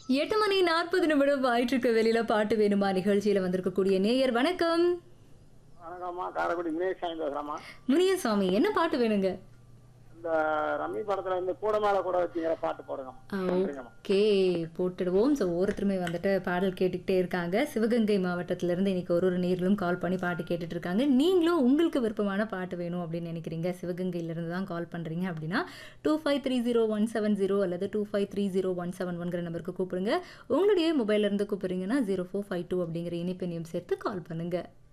எட்டு மணி நாற்பது நிமிடம் ஆயிற்றுக்கு வெளியில பாட்டு வேணுமா நிகழ்ச்சியில வந்திருக்கக்கூடிய நேயர் வணக்கம் வணக்கம்மா காரைக்குடி வினயசாமி பேசுறேம்மா முனியசாமி என்ன பாட்டு வேணுங்க இந்த ரம்மி படத்துல வந்து கூட மேல கூட வச்சுங்கிற பாட்டு போடுங்கம்மா நன்றிங்கம்மா ஓகே போட்டுடுவோம் ஸோ ஒவ்வொருத்தருமே வந்துட்டு பாடல் கேட்டுக்கிட்டே இருக்காங்க சிவகங்கை மாவட்டத்திலேருந்து இன்னைக்கு ஒரு ஒரு நேர்களும் கால் பண்ணி பாட்டு கேட்டுட்டு இருக்காங்க நீங்களும் உங்களுக்கு விருப்பமான பாட்டு வேணும் அப்படின்னு நினைக்கிறீங்க சிவகங்கையிலேருந்து தான் கால் பண்ணுறீங்க அப்படின்னா two five three zero one seven zero அல்லது two five three zero one seven ஒன்கிற நம்பருக்கு கூப்பிடுங்க உங்களுடைய மொபைல்லேருந்து கூப்பிடுறீங்கன்னா ஜீரோ ஃபோர் ஃபைவ் டூ அப்படிங்கிற இணைப்பெண்ணையும் சேர்த்து கால் பண்ணுங்கள்